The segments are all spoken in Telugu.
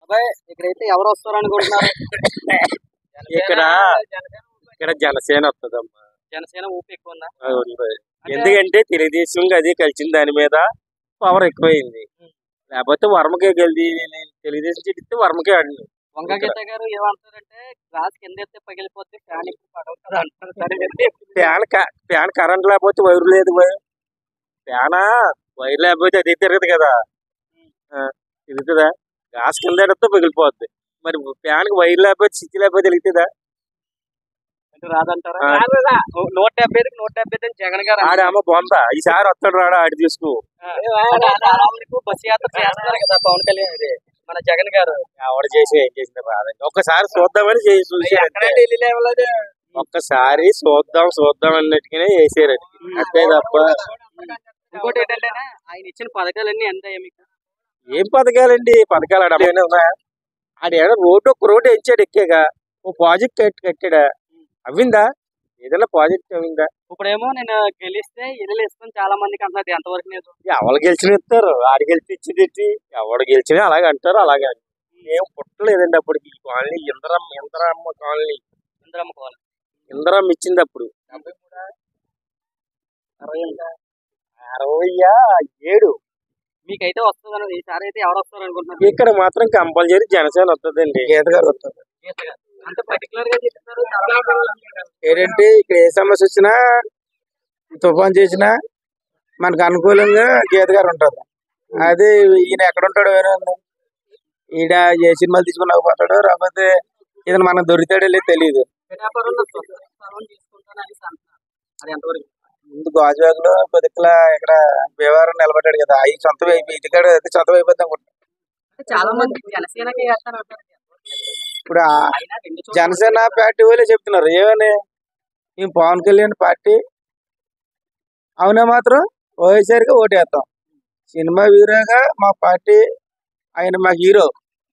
అబ్బాయి ఇక్కడైతే ఎవరు వస్తారు అనుకుంటున్నారు ఇక్కడ ఇక్కడ జనసేన వస్తుందమ్మా జనసేన ఊపి ఎక్కువ ఉందా అది ఉంది. ఎందుకంటే తెలుగుదేశం అది కలిసిన దాని మీద పవర్ ఎక్కువైంది లేకపోతే వర్మకే గెలిది తెలుగుదేశం చెడితే వర్మకే ఆడింది వంగ గీత గారు ఏమంటారంటే గ్లాస్ కింద ఎత్తే పగిలిపోతే ఫ్యాన్ ఇప్పుడు పడవు కదా అంటారు సరే అయితే ఫ్యాన్ క- ఫ్యాన్ కరెంట్ లేకపోతే వైర్ లేదు వై- ఫ్యాన్ వైర్ లేకపోతే అది తిరగదు కదా ఆ, తిరుగుతుందా గ్యాస్ కింద ఎడితే పగిలిపోద్ది మరి ఫ్యాన్ కి వైర్ లేకపోతే స్విచ్ లేకపోతే వెళ్తుందా అంటే రాదంటారా ఆ. రాదు కదా. నూట డెబ్బై ఐదుకి నూట డెబ్బై ఐదు అని జగన్ గారు ఆడ అమ్మ బొంద ఈసారి వస్తాడు రాడా ఆడి తీసుకో అంటే ఆడవాళ్ళకు బస్సు యాత్ర చేస్తున్నారు కదా పవన్ కళ్యాణ్ ఇది మన జగన్ గారు ఎవడు చేసి ఏం చేసిన రాదండి ఒక్కసారి చూద్దామని చేసి చూసారు ఢిల్లీ లెవెల్ అది ఒక్కసారి చూద్దాం చూద్దాం అన్నట్టుగానే వేసారు అంతే తప్ప ఇంకోటి ఏంటంటే ఆయన ఇచ్చిన పథకాలన్నీ ఎంత మీకు ఏం పథకాలండి పథకాలు ఆడ ఏమైనా ఉన్నాయా? ఆడేమో రోడ్డు ఒక రోడ్డు ఎంచాడు ఎక్కాక ఓ ప్రాజెక్ట్ కట్టి కట్టాడా అవ్విందా ఏదైనా ప్రాజెక్ట్ అవ్విందా ఇప్పుడేమో నేను గెలిస్తే ఇల్లు ఇస్తాను చాలా మందికి అంటున్నది ఎంతవరకు నేను ఎవరు గెలిచిన ఇస్తారు ఆడు గెలిచి ఇచ్చింది ఎవడు గెలిచినా అలాగే అంటారు అలాగే అంటారు. ఏం పుట్టలేదండి అప్పటికి ఈ కాలనీ ఇంద్రమ్మ ఇంద్రమ్మ కాలనీ ఇందిరమ్మ కావాలి ఇంద్రమ్మ ఇచ్చింది అప్పుడు అరవై ఏడు మీకైతే వస్తుంది అన్నది ఈసారి అయితే ఎవరు వస్తారు అనుకుంటున్నారు ఇక్కడ మాత్రం కంపల్సరీ జనసేన వస్తుందండి గీత గారు వస్తుంది అంత పర్టికులర్ గా చెప్తున్నారు ఏంటంటే ఇక్కడ ఏ సమస్య వచ్చినా తుఫాన్ చేసినా మనకు అనుకూలంగా గీత గారు ఉంటారు అదే ఈయన ఎక్కడ ఉంటాడో వేరే ఉంది. ఈడ ఏ సినిమాలు తీసుకున్నాకపోతాడో లేకపోతే ఇతను మనకు దొరికితాడో లేదు తెలియదు పిఠాపురంలో స్వతంత్ర స్థలం తీసుకుంటాను అనేసి అంటున్నారు అది ఎంతవరకు ముందు గాజువాగ్ లో కొద్దిగా ఇక్కడ వ్యవహారం నిలబడ్డాడు కదా అవి సొంతం అయిపోయి ఇటుకాడ అయితే సొంతం అయిపోద్ది అనుకుంటా అంటే చాలా మంది జనసేనకి వేస్తాను అంటారు ఇప్పుడు ఆ అయినా రెండు చోట్ల జనసేన పార్టీ వాళ్ళే చెప్తున్నారు ఏమని మేము పవన్ కళ్యాణ్ పార్టీ అవునా మాత్రం ఓయేసరికి ఓటేస్తాం సినిమా హీరోగా మా పార్టీ ఆయన మా హీరో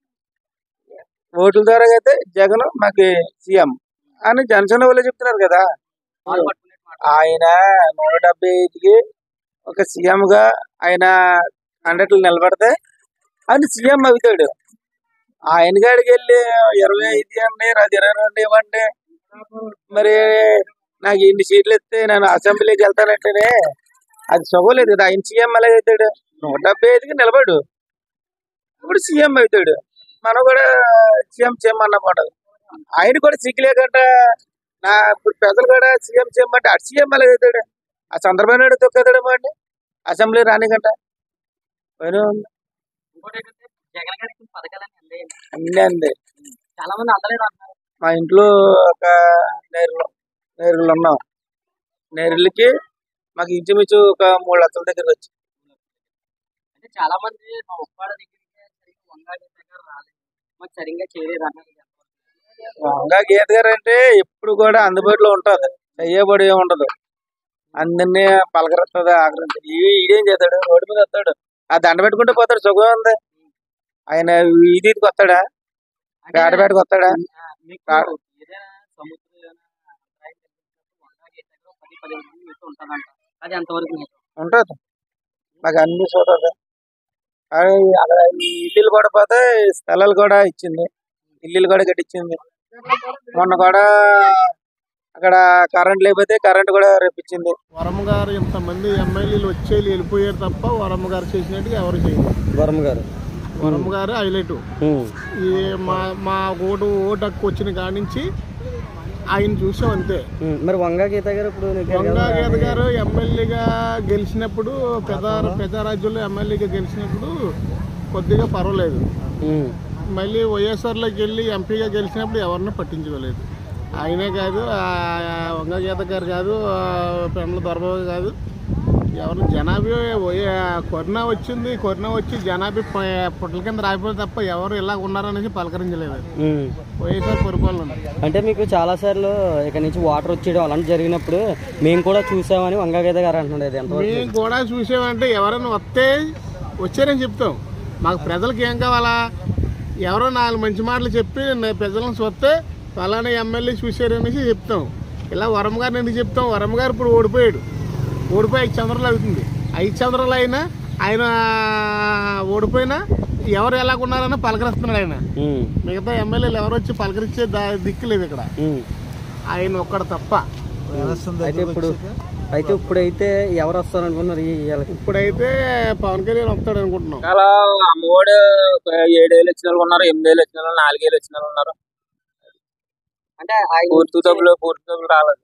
ఓట్ల ద్వారా అయితే జగన్ మాకు సీఎం అని జనసేన వాళ్ళే చెప్తున్నారు కదా వాళ్ళు పట్టుకునేట్టు మాట. ఆయన నూట డెబ్బై ఐదుకి ఒక సీఎం గా ఆయన హండ్రెడ్లు నిలబడితే ఆయన సీఎం అవుతాడు ఆయన కాడికి వెళ్ళి ఇరవై ఐదు ఇవ్వండి రాదు ఇరవై రెండు ఇవ్వండి మరి నాకు ఇన్ని సీట్లు ఇస్తే నేను అసెంబ్లీకి వెళ్తానంటేనే అది సగోలేదు కదా ఆయన సీఎం ఎలా అవుతాడు నూట డెబ్బై ఐదుకి నిలబడు ఇప్పుడు సీఎం అవుతాడు మనం కూడా సీఎం చేయమన్నమాట ఆయన కూడా సిగ్గు లేకుండా నా ఇప్పుడు ప్రజలు కూడా సీఎం చేయమంటే అటు సీఎం ఎలా అవుతాడు ఆ చంద్రబాబు నాయుడు తొక్కేతాడేమో అండి అసెంబ్లీ రానికంట పైన ఉంది. ఇంకోటి ఏంటంటే జగన్ గారికి ఇచ్చిన పథకాలన్నీ అందాయి అన్నీ అంది చాలా మంది అందలేదు అంటున్నారు మా ఇంట్లో ఒక నేరులు నేరులు ఉన్నాం నేరులకి మాకు ఇంచుమించు ఒక మూడు లక్షల దగ్గర వచ్చి అంటే చాలా మంది మా ఉప్పాడ దగ్గరికి సరిగ్గా వంగా దగ్గర రాలేదు మాకు సరిగ్గా చేయలేదు అన్నారు వంగా గీత గారు అంటే ఎప్పుడు కూడా అందుబాటులో ఉంటుంది చెయ్యబడి ఏమి ఉండదు అందరినీ పలకరిస్తుంది ఆకరిస్తుంది ఈ- ఈడేం చేస్తాడు రోడ్డు మీద వస్తాడు ఆ దండ పెట్టుకుంటే పోతాడు సుఖం ఉంది ఆయన వీధికి వస్తాడా పేడపేటకి వస్తాడా మీకు రా- ఏదైనా సముద్రం ఏదైనా అంతరాయం కలిగినప్పుడు వంగా గీత దగ్గర పది పదిహేను మంది మీతో ఉంటుందంట అది ఎంతవరకు మీకు ఉంటుంది మాకు అన్ని చూస్తుంది అక్కడ ఈ ఇల్లులు కూడా పోతే స్థలాలు కూడా ఇచ్చింది ఇల్లులు కూడా కట్టించింది మొన్న కూడా అక్కడ కరెంట్ లేకపోతే కరెంట్ కూడా రేపించింది వరమ గారు ఇంతమంది ఎమ్మెల్యేలు వచ్చేది వెళ్ళిపోయారు తప్ప వరమ గారు చేసినట్టుగా ఎవరు చేయరు వరం గారు వరమ గారు హైలైట్ ఈ మా మా ఓటు ఓటు హక్కు వచ్చిన కాడి నుంచి ఆయన చూసాం అంతే మరి వంగా గీత గారు ఇప్పుడు వంగా గీత గారు ఎమ్మెల్యేగా గెలిచినప్పుడు పెద్ద పెద్ద రాజ్యంలో ఎమ్మెల్యేగా గెలిచినప్పుడు కొద్దిగా పర్వాలేదు మళ్ళీ వైఎస్ఆర్లోకి వెళ్ళి ఎంపీగా గెలిచినప్పుడు ఎవరిని పట్టించుకోలేదు ఆయనే కాదు ఆ వంగ గీత గారు కాదు ఆ పెండ్ల దొరబాబు కాదు ఎవరు జనాభా పోయే- కరోనా వచ్చింది కరోనా వచ్చి జనాభా ప- పుట్ల కింద రాయిపోయి తప్ప ఎవరు ఇలా ఉన్నారనేసి పలకరించలేదు వైఎస్ఆర్ పరిపాలన అంటే మీకు చాలా సార్లు ఇక్కడ నుంచి వాటర్ వచ్చేయడం అలాంటి జరిగినప్పుడు మేము కూడా చూసామని వంగగీత గారు అంటున్నాడు ఇది ఎంతవరకు మేము కూడా చూసామంటే ఎవరైనా వస్తే వచ్చారని చెప్తాం మాకు ప్రజలకు ఏం కావాలా ఎవరో నాలుగు మంచి మాటలు చెప్పి నే- ప్రజలను చూస్తే ఫలానా ఎమ్మెల్యే చూశారనేసి చెప్తాం ఇలా వరం గారిని ఎందుకు చెప్తాం వరం గారు ఇప్పుడు ఓడిపోయాడు ఓడిపోయి ఐదు చంద్రాలు అవుతుంది ఐదు చంద్రాలు అయినా ఆయన ఓడిపోయినా ఎవరు ఎలాగున్నారని పలకరిస్తున్నాడు ఆయన ఉమ్, మిగతా ఎమ్మెల్యేలు ఎవరు వచ్చి పలకరించే దా దిక్కు లేదు ఇక్కడ ఉమ్. ఆయన ఒక్కడ తప్ప అయితే ఇప్పుడు అయితే ఇప్పుడైతే ఎవరు వస్తారు అనుకున్నారు ఈ వీళ్ళకి ఇప్పుడైతే పవన్ కళ్యాణ్ వస్తాడు అనుకుంటున్నాం అలా అమ్మఒడు ఏడేళ్ళు వచ్చిన వాళ్ళు ఉన్నారు ఎనిమిదేళ్ళు వచ్చిన వాళ్ళు నాలుగేళ్ళు వచ్చిన వాళ్ళు ఉన్నారు అంటే ఆయన పూర్తి ఇచ్చే- డబ్బులు పూర్తి డబ్బులు రాలేదు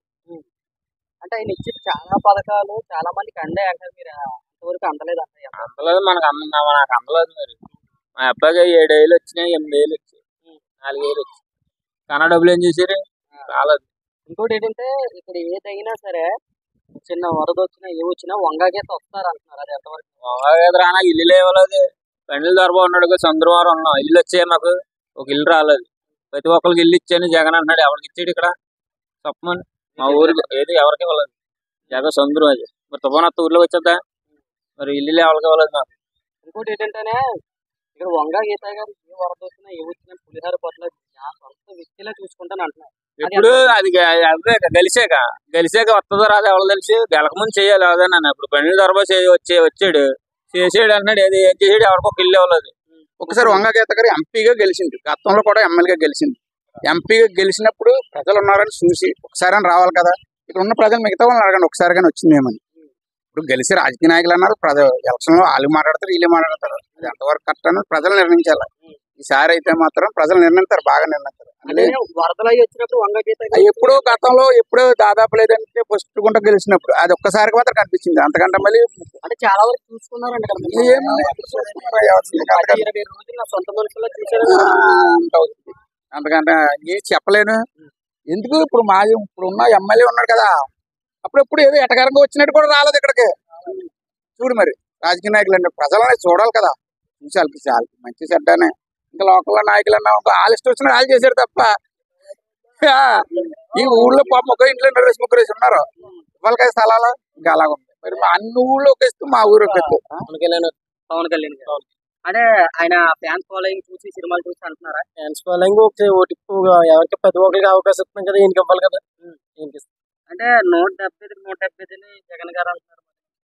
అంటే ఆయన ఇచ్చిన చాలా పథకాలు చాలా మందికి అందాయి అంటారు మీరు అంతవరకు అందలేదు అంటారు అందలేదు మనకు అంద మనకు అందలేదు మరి మా అబ్బాయికి ఏడేళ్ళు వచ్చినాయి ఎనిమిదేళ్ళు వచ్చాయి నాలుగేళ్ళు వచ్చాయి కన్నా డబ్బులు ఏం చేశారు రాలేదు ఇంకోటి ఏంటంటే ఇక్కడ ఏదైనా సరే చిన్న వరద వచ్చినా ఏ వచ్చినా వంగాకేత వస్తారు అంటున్నారు అది ఎంతవరకు రానా ఇల్లు లేవలేదు పెండ్లు దొరబా ఉన్నాడు చంద్రవారం ఉన్నాం ఇల్లు వచ్చాయి మాకు ఒక ఇల్లు రాలేదు ప్రతి ఒక్కరికి ఇల్లు ఇచ్చాను జగన్ అంటున్నాడు ఎవరికి ఇచ్చాడు ఇక్కడ చెప్పమని మా ఊరికి ఏది ఎవరికి ఇవ్వలేదు జగన్ చంద్రం అది మరి తుఫాన్ వస్తే ఊర్లోకి వచ్చేద్దా మరి ఇల్లు ఎవరికి ఇవ్వలేదు నాకు ఇంకోటి ఏంటంటేనే ఇక్కడ వంగా గీత గారు ఏ వరద వచ్చినా ఏ వచ్చినా పులిహార పట్ల నా సొంత వ్యక్తిలా చూసుకుంటాను అంటున్నారు ఇప్పుడు అది గ- అదే గెలిచాక గెలిచాక వస్తుందో రాదు ఎవరు తెలిసి గెలకముందు చేయాలి అదేనా ఇప్పుడు పెండ్లు దొరబా వచ్చే వచ్చాడు చేసాడు అంటున్నాడు ఏది ఏం చేసాడు ఎవరికో ఇల్లు ఇవ్వలేదు ఒకసారి వంగగీత గారు ఎంపీగా గెలిచింది గతంలో కూడా ఎమ్మెల్యేగా గెలిచింది ఎంపీగా గెలిచినప్పుడు ప్రజలు ఉన్నారని చూసి ఒకసారి అని రావాలి కదా ఇక్కడ ఉన్న ప్రజలు మిగతా వాళ్ళని అడగండి ఒకసారి కానీ వచ్చిందేమని ఇప్పుడు గెలిచి రాజకీయ నాయకులు అన్నారు ప్రజ ఎలక్షన్ లో వాళ్ళు మాట్లాడతారు వీళ్ళు మాట్లాడతారు అది ఎంతవరకు కరెక్ట్ అనేది ప్రజలు నిర్ణయించాలి ఈసారి అయితే మాత్రం ప్రజలు నిర్ణయిస్తారు బాగా నిర్ణయిస్తారు అంటే అంటే వరదలు అయ్యి వచ్చినప్పుడు వంగా గీత గారు ఎప్పుడో గతంలో ఎప్పుడో దాదాపు లేదంటే ఫస్ట్ గుంట గెలిచినప్పుడు అది ఒక్కసారికి మాత్రం కనిపించింది అంతకంటే మళ్ళీ అంటే చాలా వరకు చూసుకున్నారంట కదా మీరు. ఏం చూసుకున్నారా ఎవరిని? పది ఇరవై రోజులు నా సొంత మనుషుల్లో చూసారు ఆ, అంత అవుతుంది అంతకంటే ఏం చెప్పలేను ఎందుకు ఇప్పుడు మా ఇప్పుడు ఉన్న ఎమ్మెల్యే ఉన్నాడు కదా అప్పుడప్పుడు ఏదో ఎటకారంగా వచ్చినట్టు కూడా రాలేదు ఇక్కడికి చూడు మరి రాజకీయ నాయకులు అంటే ప్రజలనే చూడాలి కదా చూసి వాళ్ళకి వాళ్ళకి మంచి చెడ్డనే ఇంకా లోకల్ నాయకులు అన్నా వాళ్ళు ఇష్టం వచ్చిన వాళ్ళు చేశారు తప్ప ఆ, ఈ ఊళ్ళో పాప ఒక ఇంట్లో ఇద్దరు వేసి ముగ్గురు వేసి ఉన్నారు వాళ్ళకి స్థలాలు ఇంకా అలాగ ఉంది మరి మా అన్ని ఊళ్ళో ఒక ఎత్తు మా ఊరు ఒక ఎత్తు పవన్ కళ్యాణ్ పవన్ కళ్యాణ్ గారు అంటే ఆయన ఫ్యాన్స్ ఫాలోయింగ్ చూసి సినిమాలు చూసి అంటున్నారా ఫ్యాన్స్ ఫాలోయింగ్ ఒకటి ఓటు ఎక్కువగా ఎవరికి ప్రతి ఒక్కరికి అవకాశం ఇస్తున్నాం కదా ఈయనకి ఇవ్వాలి కదా ఈయనకి ఇస్తాం. అంటే నూట డెబ్బై ఐదు నూట డెబ్బై ఐదుని జగన్ గారు అంటున్నారు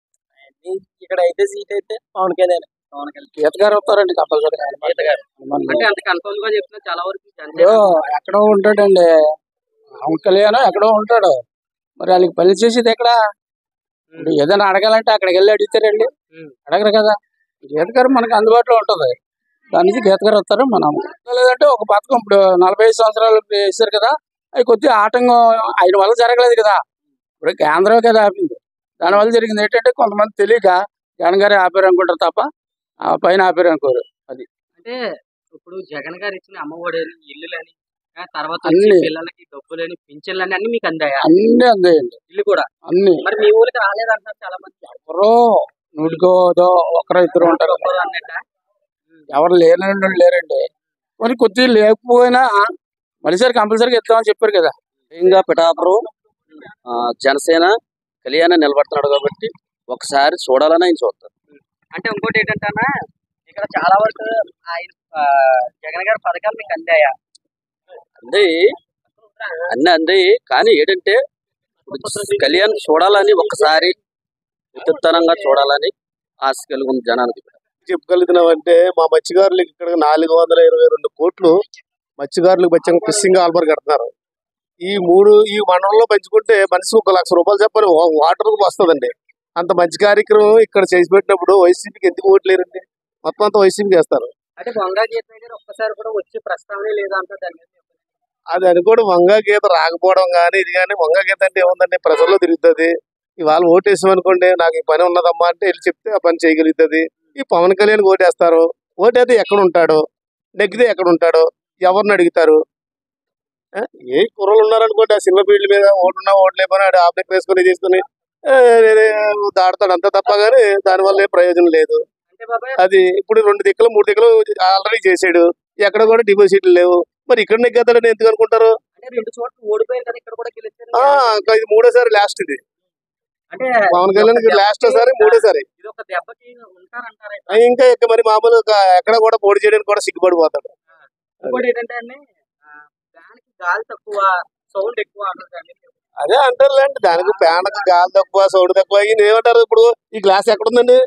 ఈ- ఇక్కడ అయితే సీట్ అయితే పవన్ కళ్యాణ్ పవన్ కళ్యాణ్ గీత గారు వస్తారండి కంపల్సరీ గీత గారు అంటే అంత కన్ఫర్మ్ గా చెప్తున్నా చాలా వరకు ఇప్పుడు జనసేన ఎక్కడో ఉంటాడండి పవన్ కళ్యాణ్ ఎక్కడో ఉంటాడు మరి వాళ్ళకి పని చేసేది ఎక్కడ ఇప్పుడు ఏదైనా అడగాలంటే అక్కడికి వెళ్ళి అడుగుతారండి ఉం. అడగరు కదా గీత గారు మనకు అందుబాటులో ఉంటుంది దాని నుంచి గీత గారు వస్తారు మనం లేదంటే ఒక పథకం ఇప్పుడు నలభై ఐదు సంవత్సరాలు వేసారు కదా అది కొద్దిగా ఆటంకం ఆయన వల్ల జరగలేదు కదా ఇప్పుడు కేంద్రం కదా ఆపింది దానివల్ల జరిగింది ఏంటంటే కొంతమంది తెలియక జగన్ గారే ఆపారు అనుకుంటారు తప్ప ఆ పైన ఆపారు అనుకోరు అంటే ఇప్పుడు జగన్ గారు ఇచ్చిన అమ్మఒడి ఇల్లులని ఆ తర్వాత అన్ని. వచ్చే పిల్లలకి డబ్బులని పింఛన్లని అన్ని మీకు అందాయా అన్నీ అందేయండి ఇల్లు కూడా అన్ని మరి మీ ఊరికి రాలేదంటారు చాలా మంది ఎవరో నూటికోదో ఒకరు ఇద్దరు ఉంటారు గొప్పలు అన్నట్ట ఎవరు లేనండి లేరండి మరి కొద్దిగా లేకపోయినా మళ్ళీసారి కంపల్సరీగా ఇద్దామని చెప్పారు కదా ఇంకా పిఠాపురం ఆ, జనసేన కళ్యాణ నిలబడుతున్నాడు కాబట్టి ఒకసారి చూడాలని ఆయన చూస్తారు అంటే ఇంకోటి ఏంటంటే అన్న, ఇక్కడ చాలా వరకు ఆయన ఆ, జగన్ గారి పథకాలు మీకు అందాయా అందే అన్ని అందాయి కానీ ఏంటంటే ఇప్పుడు కళ్యాణ్ చూడాలని ఒకసారి ఉత్తత్తనంగా చూడాలని ఆశ కలిగి ఉంది జనానికి చెప్పగలుగుతున్నామంటే మా మత్స్యకారులకు ఇక్కడ నాలుగు వందల ఇరవై రెండు కోట్లు మత్స్యకారులకు వచ్చాక ఫిషింగ్ హార్బర్ కడుతున్నారు ఈ మూడు ఈ మండలంలో పంచుకుంటే మనిషికి ఒక లక్ష రూపాయలు చెప్పని వాటర్ వస్తుందండి అంత మంచి కార్యక్రమం ఇక్కడ చేసి పెట్టినప్పుడు వైసీపీకి ఎందుకు ఓట్లేరండి మొత్తం అంతా వైసీపీకి వేస్తారు అంటే వంగా గీత గారు ఒక్కసారి కూడా వచ్చే ప్రస్తావనే లేదా అంట దాని మీద చెప్పండి. అది అనుకోవడం వంగా గీత రాకపోవడం కానీ ఇది కానీ వంగా గీత అంటే ఏముందండి ప్రజల్లో తిరుగుతుంది ఇవాళ ఓటేసాం అనుకోండి నాకు ఈ పని ఉన్నదమ్మా అంటే వెళ్ళి చెప్తే ఆ పని చేయగలుగుతుంది ఈ పవన్ కళ్యాణ్ ఓటేస్తారు ఓటేస్తే ఎక్కడ ఉంటాడో నెగ్గితే ఎక్కడ ఉంటాడో ఎవరిని అడుగుతారు ఆ, ఏ కుర్రలు ఉన్నారనుకోండి ఆ సినిమా ఫీల్డ్ మీద ఓటున్నా ఓట్లేపని ఆడు ఆబ్జెక్ట్ వేసుకుని తీసుకుని ఆ, దాడతాడు అంత తప్ప కానీ దానివల్ల ఏ ప్రయోజనం లేదు అంటే బాబాయ్ అది ఇప్పుడు రెండు దిక్కులు మూడు దిక్కులు ఆల్రెడీ చేసాడు ఎక్కడ కూడా డిపాజిట్లు లేవు మరి ఇక్కడ నెగ్గేద్దాడని ఎందుకు అనుకుంటారు అంటే రెండు చోట్ల ఓడిపోయారు కదా ఇక్కడ కూడా గెలిచారు ఆ ఇంకా ఇది మూడోసారి లాస్ట్ ఇది అంటే పవన్ కళ్యాణ్ ఇది ఒక లాస్ట్ దెబ్బకి- సారి మూడోసారి ఇది ఒక దెబ్బకి ఉంటారంటారా ఆ, ఇంకా ఇక మరి మామూలు ఒక ఎక్కడ కూడా పోటీ చేయడానికి కూడా సిగ్గుపడిపోతాడు ఇంకోటి ఏంటంటే అండి దానికి గాలి తక్కువ సౌండ్ ఎక్కువ అంటారు దాన్ని. అదే అంటారులేండి దానికి ప్యానకు గాలి తక్కువ సౌండ్ తక్కువ ఈయన ఏమంటారు ఇప్పుడు ఈ గ్లాస్ ఎక్కడ ఉందండి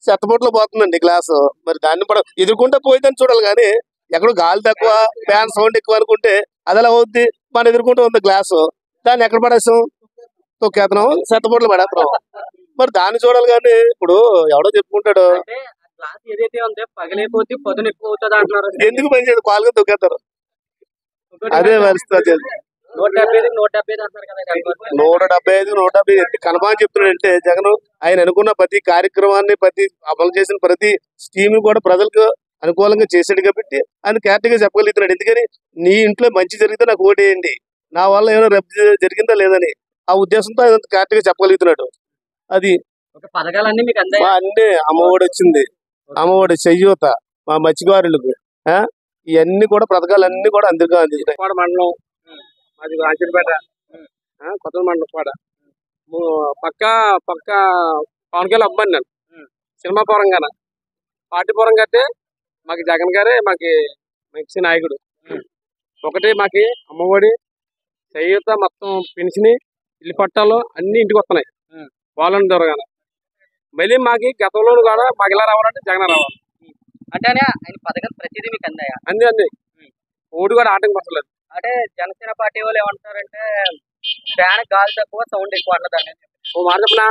చెత్తబొట్లో పోతుందండి గ్లాసు మరి దాన్ని పడ ఎదుర్కొంటే పోయిందని చూడాలి కానీ ఎక్కడో గాలి తక్కువ ఫ్యాన్ సౌండ్ ఎక్కువ అనుకుంటే అది ఎలా అవుద్ది మనం ఎదుర్కొంటే ఉంది గ్లాసు దాన్ని ఎక్కడ పడేస్తాం తొక్కేతనం చెత్తబొట్లు పడేస్తున్నాం మరి దాన్ని చూడాలి కానీ ఇప్పుడు ఎవడో చెప్పుకుంటాడు అంటే గ్లాస్ ఏదైతే ఉందో పగిలిపోతే పదును ఎక్కువ అవుతుంది అంటున్నారు ఎందుకు పని చేయదు కాలుగా తొక్కేస్తారు ఇంకోటి అదే ఏంటంటే పరిస్థితి అది. నూట డెబ్బై ఐదు నూట డెబ్బై ఐదు అంటున్నారు కదా ఎంతవరకు? నూట డెబ్బై ఐదు నూట డెబ్బై ఎంత కనపా చెప్తున్నాడంటే జగన్ ఆయన అనుకున్న ప్రతి కార్యక్రమాన్ని ప్రతి అమలు చేసిన ప్రతి స్కీమ్ కూడా ప్రజలకు అనుకూలంగా చేశాడు కాబట్టి ఆయన క్యారెక్టర్ గా చెప్పగలుగుతున్నాడు ఎందుకని నీ ఇంట్లో మంచి జరిగితే నాకు ఓటేయండి నా వల్ల ఏమైనా రద్దు జరిగిందా లేదని ఆ ఉద్దేశంతో ఆయన క్యారెక్టర్ గా చెప్పగలుగుతున్నాడు అది ఒక పథకాలన్నీ మీకు అందాయి మా అన్ని అమ్మఒడి వచ్చింది అమ్మఒడి చెయ్యూత మా మత్స్యకారులకు ఆ ఇవన్నీ కూడా పథకాలన్నీ కూడా అందుకు అందించినాయి ఉప్పాడ మండలం అది రాజంపేట కొత్త మండలం ఉప్పాడ ము- పక్క పక్క పవన్ కళ్యాణ్ అబ్బాయి నేను సినిమా పరంగాన పార్టీ పరంగా అయితే మాకు జగన్ గారే మాకి మంచి నాయకుడు ఒకటి మాకి అమ్మఒడి చేయూత మొత్తం పెన్షన్ ఇల్లు పట్టాలు అన్ని ఇంటికి వస్తున్నాయి వాళ్ళని దొరగాన మళ్ళీ మాకి గతంలో కూడా మాకు ఇలా రావాలంటే జగన్ రావాలి అంటే ఆయన పథకం ప్రతిదీ మీకు అందాయా అన్ని అన్ని ఓడి కూడా ఆటంకం వస్తలేదు అంటే జనసేన పార్టీ వాళ్ళు ఏమంటారంటే ఫ్యాన్ గాలి తక్కువ సౌండ్ ఎక్కువ అన్నదాన్ని ఓ మాట చెప్పనా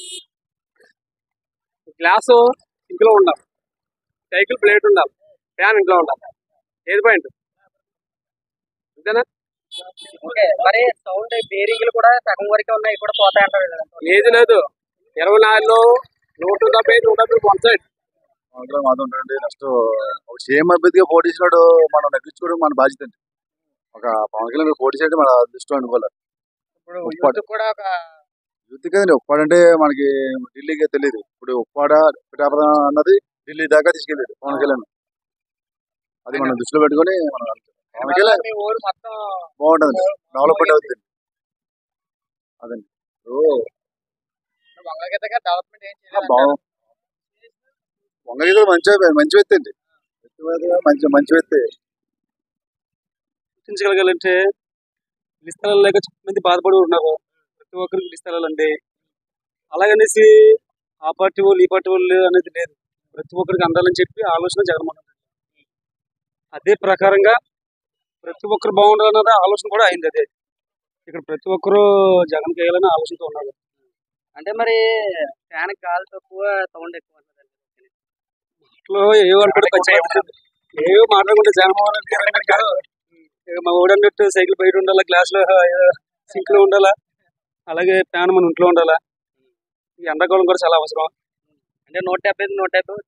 గ్లాసు ఇంట్లో ఉండాలి సైకిల్ ప్లేట్ ఉండాలి ఫ్యాన్ ఇంట్లో ఉండాలి ఏది పాయింట్ అంతేనా ఓకే మరి సౌండ్ బేరింగ్లు కూడా సగం వరకే ఉన్నాయి కూడా పోతాయి అంటారు కదా. ఏది లేదు ఇరవై నాలుగులో నూట డెబ్బై నూట డెబ్బై వన్ సైడ్ అవసరం మాది ఉండండి నెక్స్ట్ ఒక సీఎం అభ్యర్థిగా పోటీ చేసినాడు మనం నెగ్గించుకోవడం మన బాధ్యత అండి ఒక పవన్ కళ్యాణ్ గారు పోటీ చేయడం మన అదృష్టం అనుకోవాలి ఇప్పుడు ఉప్పాడ. యూత్ కూడా ఒక యూత్ కదండి ఉప్పాడ అంటే మనకి ఢిల్లీకి తెలియదు ఇప్పుడు ఉప్పాడ పిఠాపురం అన్నది ఢిల్లీ దాకా తీసుకెళ్ళాడు పవన్ కళ్యాణ్ అది మనం దృష్టిలో పెట్టుకొని మనం వెళ్తాం. పవన్ కళ్యాణ్ మీ ఊరు మొత్తం బాగుంటుంది డెవలప్మెంట్ అవుతుంది అదండి ఇప్పుడు వంగగీతగా డెవలప్మెంట్ ఏం చేయలేదు బాగు వంగగీత మంచి మంచి వ్యక్తి అండి మంచి మంచి వ్యక్తి గుర్తించగలగాలంటే ఇల్లు స్థలాలు లేక చాలా మంది బాధపడి ఉన్నారు ప్రతి ఒక్కరికి ఇల్లు స్థలాలు అండి అలాగనేసి ఆ పార్టీ వాళ్ళు ఈ పార్టీ వాళ్ళు అనేది లేదు ప్రతి ఒక్కరికి అందాలని చెప్పి ఆలోచన జగన్మోహన్ రెడ్డి అదే ప్రకారంగా ప్రతి ఒక్కరు బాగుండాలన్నది ఆలోచన కూడా అయింది అదే ఇక్కడ ప్రతి ఒక్కరు జగన్ వేయాలని ఆలోచనతో ఉన్నారు అంటే మరి ఫ్యాన్ గాలి తక్కువ సౌండ్ ఎక్కువ అన్నదండి. ఇట్లో ఏవో అనుకుంటే పచ్చి ఏవో మాట్లాడుకుంటే జగన్మోహన్ రెడ్డి గారు అన్నట్టు ఇక మా ఊడు అన్నట్టు సైకిల్ బయట ఉండాలా గ్లాస్ లో సింక్ లో ఉండాలా అలాగే ఫ్యాన్ మన ఇంట్లో ఉండాలా ఈ ఎండాకాలం కూడా చాలా అవసరం అంటే నూట డెబ్బై ఐదు, నూట డెబ్బై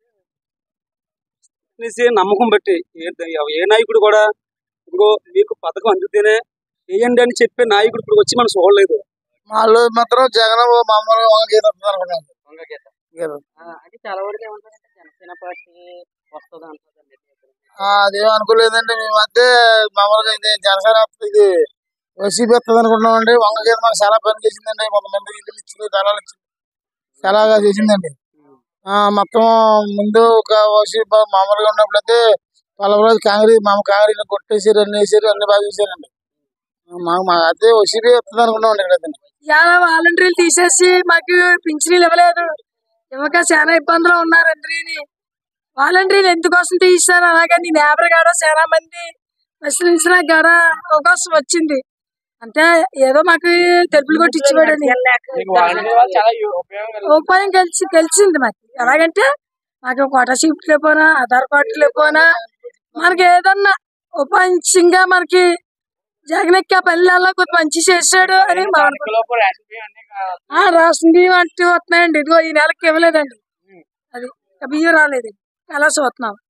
అనేసి నమ్మకం బట్టి ఏ ఏ నాయకుడు కూడా ఇదిగో మీకు పథకం అందుతేనే వేయండి అని చెప్పే నాయకుడు ఇప్పుడు వచ్చి మనం చూడలేదు వాళ్ళు మాత్రం జగన్ మామూలుగా వంగగీత అనుకున్నాను వంగగీత ఆ, అంటే చాలా వరకు ఏమంటారంటే జనసేన పార్టీ వస్తుంది అంటారండి అదేం అనుకోలేదండి మేము మధ్య మామూలుగా ఇది జనసేన ఇది వైసీపీ వస్తుంది అనుకున్నామండి వంగగీత మాకు చాలా పని చేసిందండి కొంతమంది ఇల్లు ఇచ్చింది దళాలు ఇచ్చింది చాలాగా చేసిందండి ఆ మొత్తం ముందు ఒక వైసీపీ మామూలుగా ఉన్నప్పుడు అయితే పలువురు రోజు కాంగ్రెస్ మామ కాంగ్రెస్ కొట్టేసారు అన్ని వేసారు అన్ని బాగా చేశారండి మాకు మా అదే వైసీపీ వస్తుంది అనుకున్నామండి ఇక్కడ చాలా వాలంటీర్లు తీసేసి మాకు పింఛనీలు ఇవ్వలేదు ఇవ్వక చాలా ఇబ్బందులు ఉన్నారండి వాలంటీర్లు ఎందుకోసం తీస్తారు అలాగే నీ నేబర్ కాడ చాలా మంది ప్రశ్నించిన కాడ అవకాశం వచ్చింది అంటే ఏదో మాకు తెలుపులు కొట్టి ఇచ్చిపోయాడని చాలా ఉపయోగం ఉపాయం కలిసి కలిసింది మాకు ఎలాగంటే మాకు కోట షిఫ్ట్ లేకపోయినా ఆధార్ కార్డు లేకపోయినా మనకి ఏదన్నా ఉపాయంగా మనకి జగనెక్క పల్లెల్లో కొంచెం మంచి చేశాడు అని మా అనుకుంటున్నాం. ఆ రాష్ట్రం బియ్యం అంటే వస్తున్నాయండి ఇదిగో ఈ నెలకి ఇవ్వలేదండి అది ఇక బియ్యం రాలేదు ఎలా చూస్తున్నాం